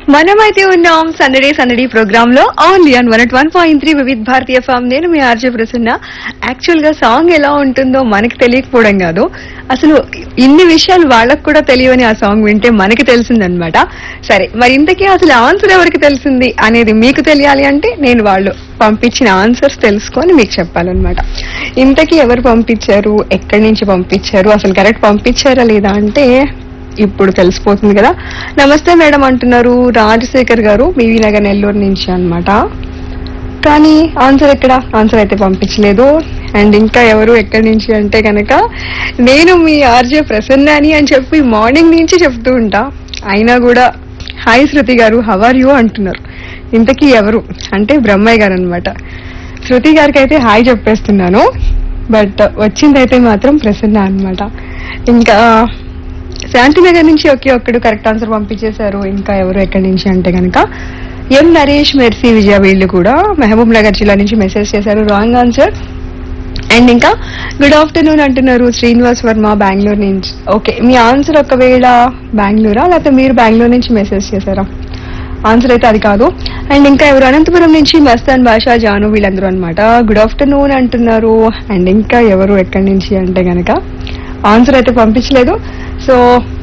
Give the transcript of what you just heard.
మనమైతే ఉన్నాం సందడి సందడి ప్రోగ్రామ్ లో only on one one point three Vividh Bharati FM నేను మీ ఆర్జే ప్రసన్న యాక్చువల్ గా సాంగ్ ఎలా ఉంటుందో మనకి తెలియకపోవడం కాదు అసలు ఇన్ని విషయాలు వాళ్ళకు కూడా తెలియని ఆ సాంగ్ వింటే మనకి తెలిసిందనమాట సరే మరి ఇంతకీ అసలు ఆన్సర్ ఎవరికి తెలిసింది అనేది మీకు తెలియాలి అంటే నేను వాళ్ళు పంపించిన ఆన్సర్స్ తెలుసుకొని మీకు చెప్పాలన్నమాట ఇంతకీ ఎవరు పంపించారు ఎక్కడి నుంచి పంపించారు అసలు కరెక్ట్ పంపించారా లేదా అంటే ఇప్పుడు తెలిసిపోతుంది కదా నమస్తే మేడం అంటున్నారు రాజశేఖర్ గారు బీవీ నగర్ నెల్లూరు నుంచి అన్నమాట కానీ ఆన్సర్ ఎక్కడ ఆన్సర్ అయితే పంపించలేదు అండ్ ఇంకా ఎవరు ఎక్కడి నుంచి అంటే కనుక నేను మీ ఆర్జే ప్రసన్నాని అని చెప్పి మార్నింగ్ నుంచి చెప్తూ ఉంటా అయినా కూడా హాయ్ శృతి గారు హవర్ యూ అంటున్నారు ఇంతకీ ఎవరు అంటే బ్రహ్మయ్య గారు అనమాట శృతి గారికి అయితే హాయ్ చెప్పేస్తున్నాను బట్ వచ్చిందైతే మాత్రం ప్రసన్న అన్నమాట ఇంకా శాంతినగర్ నుంచి ఒకే ఒక్కడు కరెక్ట్ ఆన్సర్ పంపించేశారు ఇంకా ఎవరు ఎక్కడి నుంచి అంటే కనుక ఎం నరేష్ మెర్సీ విజయ వీళ్ళు కూడా మహబూబ్ నగర్ జిల్లా నుంచి మెసేజ్ చేశారు రాంగ్ ఆన్సర్ అండ్ ఇంకా గుడ్ ఆఫ్టర్నూన్ అంటున్నారు శ్రీనివాస్ వర్మ బెంగళూరు నుంచి ఓకే మీ ఆన్సర్ ఒకవేళ బెంగళూరా లేకపోతే మీరు బెంగళూరు నుంచి మెసేజ్ చేశారా ఆన్సర్ అయితే అది కాదు అండ్ ఇంకా ఎవరు అనంతపురం నుంచి మస్తాన్ భాషా జాను వీళ్ళందరూ అనమాట గుడ్ ఆఫ్టర్నూన్ అంటున్నారు అండ్ ఇంకా ఎవరు ఎక్కడి నుంచి అంటే గనక ఆన్సర్ అయితే పంపించలేదు సో